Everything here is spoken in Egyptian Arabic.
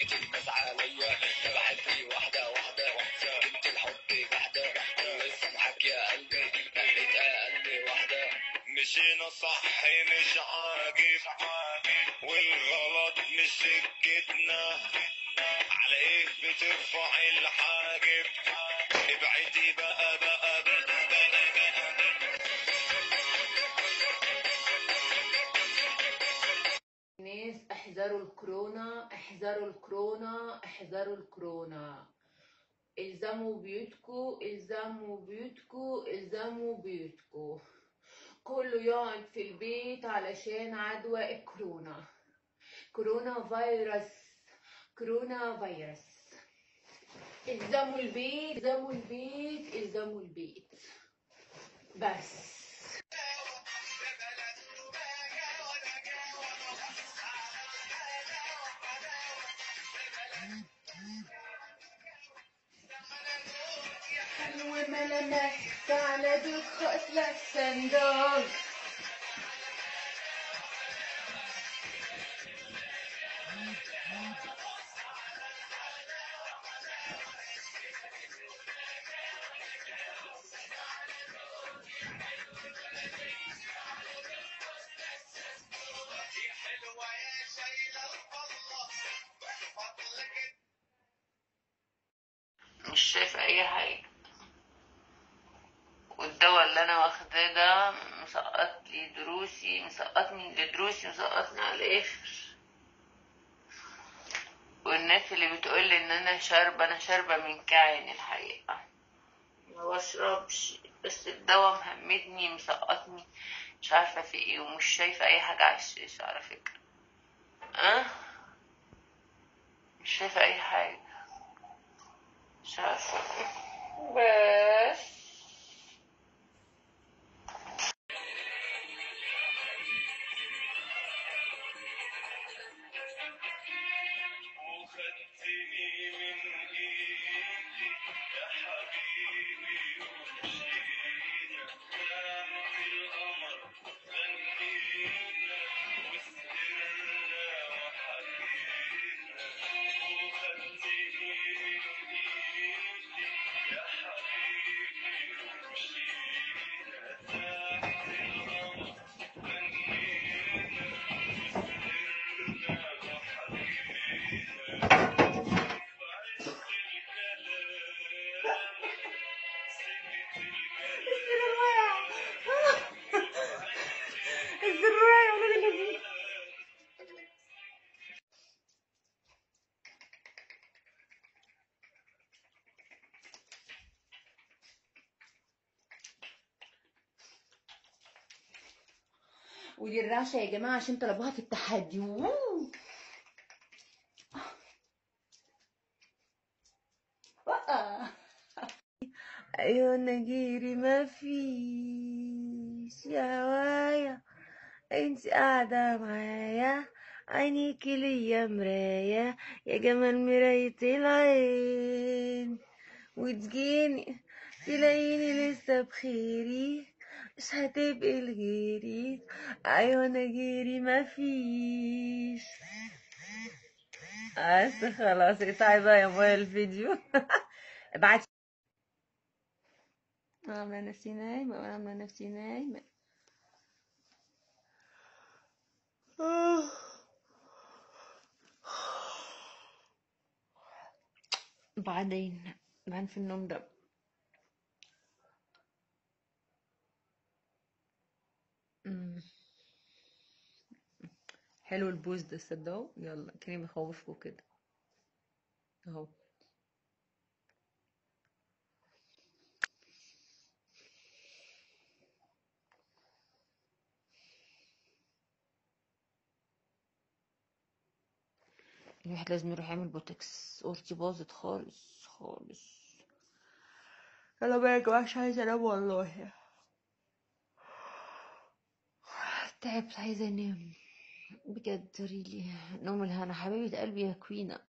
جيت الناس عليا تبعت لي واحدة واحدة بنت الحب واحدة لسه معاك يا قلبي نقلت أقل واحدة مشينا صح مش عاجب والغلط مش سكتنا على ايه بترفع الحاجب ابعدي بقى بقى بقى بقى, بقى. ناس احذروا الكورونا احذروا الكورونا احذروا الكورونا الزموا بيوتكو الزموا بيوتكو الزموا بيوتكو كله يقعد في البيت علشان عدوى الكورونا كورونا فيروس كورونا فيروس الزموا البيت الزموا البيت الزموا البيت بس حلو ملامح على دخ أسلع الصندوق مش شايفة أي حاجة والدواء اللي أنا واخداه ده مسقط لي دروسي مسقطني لدروسي مسقطني على الآخر والناس اللي بتقول لي إن أنا شاربة أنا شاربة من كعين الحقيقة ما بشربش بس الدواء مهمدني مسقطني مش عارفة في ايه ومش شايفة أي حاجة على الشاشة على فكرة أه؟ مش شايفة أي حاجة مش عارفة بس وخدتني من ايدي يا حبيبي ومشينا تحت القمر غنينا وسهرنا وحكينا وخدتني من ايدي يا حبيبي ومشينا تحت القمر غنينا وسهرنا وحكينا الزراية يا ولاد الذين ودي الرعشة يا جماعة عشان طلبوها في التحدي ووو. بقى ايوه نجيري ما فيش يا هوايا انت قاعدة معايا عينيكي ليا مراية يا جمال مراية العين وتجيني تلاقيني لسه بخيري مش هتبقي لغيري ايوه نجيري ما فيش بس خلاص اقطعي بقى يا مويا الفيديو ابعتي انا عامله نفسي نايمه وانا عامله نفسي نايمه بعدين بعدين في النوم ده مم. حلو البوز ده تصدقوا يلا كاني بخوفكوا كده اهو الواحد لازم يروح يعمل بوتوكس صورتي باظت خالص خالص يلا بقى يا جماعة مش عايزة انام والله تعبت عايزة انام بجد ريلي نوم الهنا حبيبة قلبي يا كوينة